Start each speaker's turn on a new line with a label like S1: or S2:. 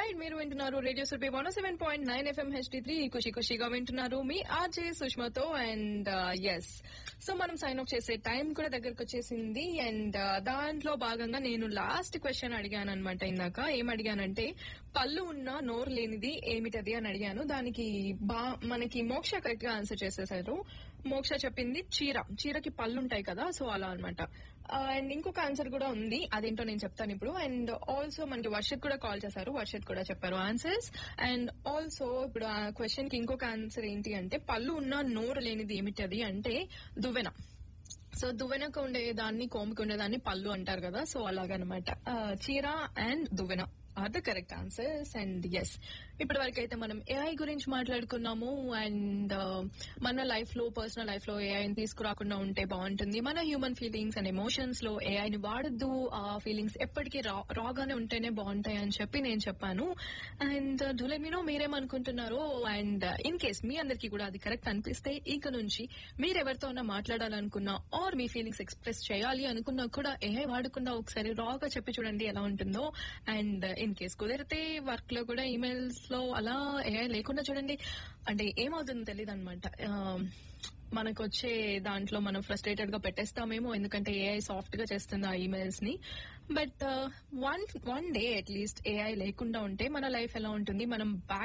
S1: right మీరు వింటున్నారు radio సుర్పి one seven point nine FM HD three ఖుషి ఖుషిగా వింటున్నారు మీ ఆర్జే సుష్మతో అండ్ ఎస్ సో మనం సైన్ ఆఫ్ చేసే టైం కూడా దగ్గరకు వచ్చేసింది అండ్ దాంట్లో భాగంగా నేను లాస్ట్ క్వశ్చన్ అడిగాను అనమాట ఇందాక ఏం అడిగానంటే పళ్ళు ఉన్న నోరు లేనిది ఏమిటది అని అడిగాను దానికి బా మనకి మోక్ష కరెక్ట్ గా ఆన్సర్ చేసేసారు మోక్ష చెప్పింది చీర చీరకి పళ్ళు ఉంటాయి కదా సో అలా అనమాట అండ్ ఇంకొక ఆన్సర్ కూడా ఉంది అదేంటో నేను చెప్తాను ఇప్పుడు అండ్ ఆల్సో మనకి వర్షత్ కూడా కాల్ చేశారు వర్షత్ కూడా చెప్పారు ఆన్సర్స్ అండ్ ఆల్సో ఇప్పుడు ఆ క్వశ్చన్ కి ఇంకొక ఆన్సర్ ఏంటి అంటే పళ్ళు ఉన్న నోరు లేనిది ఏమిటది అంటే దువ్వెన సో దువ్వెనకు ఉండే దాన్ని కోముకు ఉండే దాన్ని పళ్ళు అంటారు కదా సో అలాగనమాట చీర అండ్ దువ్వెన are the correct answers and yes ఇప్పటి వరకు అయితే మనం ఏఐ గురించి మాట్లాడుకున్నాము అండ్ మన లైఫ్ లో పర్సనల్ లైఫ్ లో ఏఐని తీసుకురాకుండా ఉంటే బాగుంటుంది మన హ్యూమన్ ఫీలింగ్స్ అండ్ ఎమోషన్స్ లో ఏఐని వాడద్దు ఆ ఫీలింగ్స్ ఎప్పటికీ రాగానే ఉంటేనే బాగుంటాయి అని చెప్పి నేను చెప్పాను అండ్ డూలెమినో మీరేమనుకుంటున్నారో అండ్ ఇన్ కేస్ మీ అందరికీ కూడా అది కరెక్ట్ అనిపిస్తే ఇక నుంచి మీరెవరితో ఉన్నా మాట్లాడాలనుకున్నా ఆర్ మీ ఫీలింగ్స్ ఎక్స్ప్రెస్ చేయాలి అనుకున్నా కూడా ఏఐ వాడకుండా ఒకసారి రాగా చెప్పి చూడండి ఎలా ఉంటుందో అండ్ ఇన్ కేస్ కుదిరితే వర్క్ లో కూడా ఈమెయిల్స్ లో అలా ఏఐ లేకుండా చూడండి అంటే ఏమవుతుందో తెలియదు అనమాట మనకు వచ్చే దాంట్లో మనం ఫ్రస్ట్రేటెడ్ గా పెట్టేస్తామేమో ఎందుకంటే ఏఐ సాఫ్ట్ గా చేస్తుంది ఆ ఈమెయిల్స్ ని but one one day at least AI లేకుండా ఉంటే మన లైఫ్ ఎలా ఉంటుంది మనం బ్యాక్